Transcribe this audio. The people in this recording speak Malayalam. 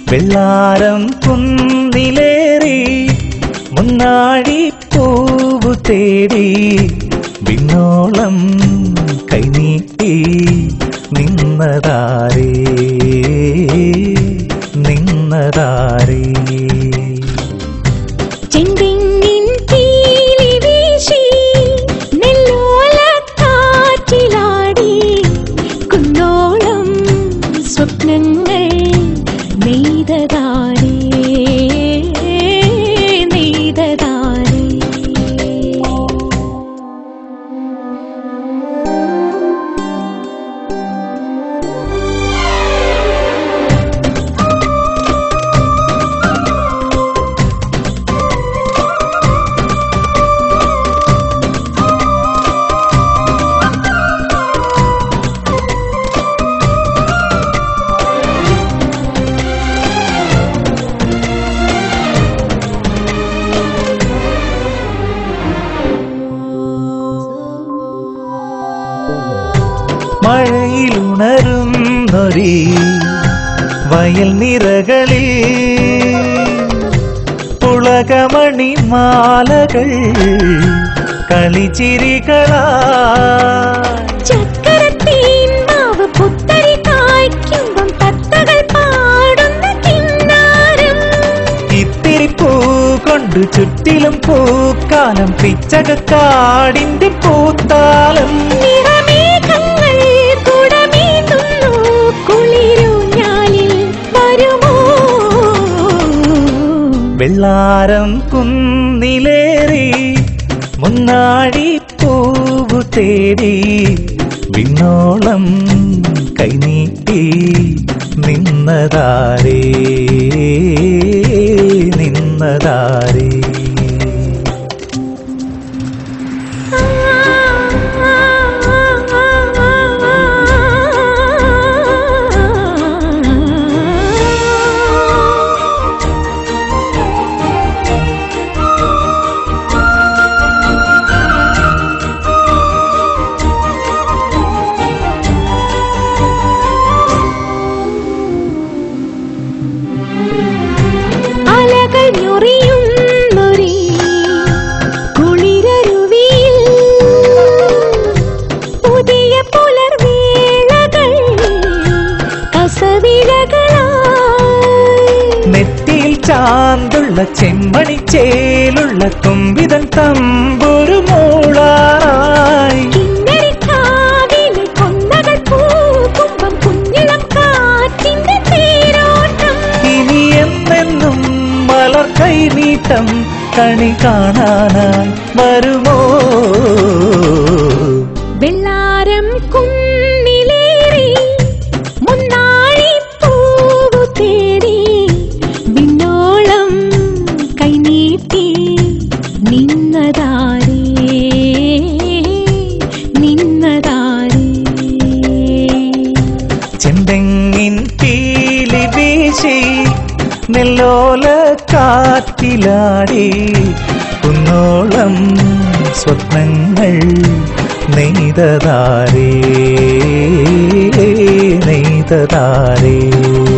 വെള്ളാരം കുന്നിലേറി മുന്നാഴി പൂവു തേടി വിണ്ണോളം കൈനീട്ടി നിന്നതാരേ നിന്നതാരേ ചെന്തെങ്ങിൻ പീലി വീശി നെല്ലോലക്കാറ്റിലാടി കുന്നോളം സ്വപ്നങ്ങൾ നെയ്തതാരേ നെയ്തതാരേ മഴയിലുണരുന്നൊരീ വയൽ നിറകളിൽ പുളകമണി മാലകൾ കളിച്ചിരികളാ ചക്കരത്തീൻ മാവ് പുത്തരി കായ്ക്കുമ്പം തത്തകൾ പാടുന്ന കിന്നാരം ഇത്തിരി പൂ കൊണ്ട് ചുറ്റിലും പൂക്കാലം പിച്ചകക്കാടിന്റെ പൂത്താലം നിറമേഘങ്ങൾ കുടമേന്തുന്നു കുളിരൂഞ്ഞാലിൽ വരുമോ വെള്ളാരം കുന്നിലേറി മുന്നാടി പൂവു തേടി വിണ്ണോളം കൈനീട്ടി നിന്നതാരേ നിന്നതാരേ അലകൾ ഞൊറിയുന്നൊരീ കുളിരരുവിയിൽ പുതിയ പുലർവേളകൾ കസവിളകളായി നെറ്റിയിൽ ചാന്തുള്ള ചെമ്മണി ചേലുള്ള തുമ്പിതൻ തമ്പൊരു മൂളായി കിന്നരിക്കാവിലെ കൊന്നകൾ പൂക്കുമ്പം കുഞ്ഞിളം കാറ്റിന്റെ തേരോട്ടം ഇനി എന്നെന്നും മലർ കൈനീട്ടം കണി കാണാനായി വരുമോ വെള്ളാരം കുന്നിലേറി മുന്നാഴി പൂവു തേടി വിണ്ണോളം കൈനീട്ടി നിന്നതാരേ നിന്നതാരേ ചെന്തെങ്ങിൻ പീലി വീശി നെല്ലോല കാറ്റിലാടി കുന്നോളം സ്വപ്നങ്ങൾ നെയ്തതാരേ നെയ്തതാരേ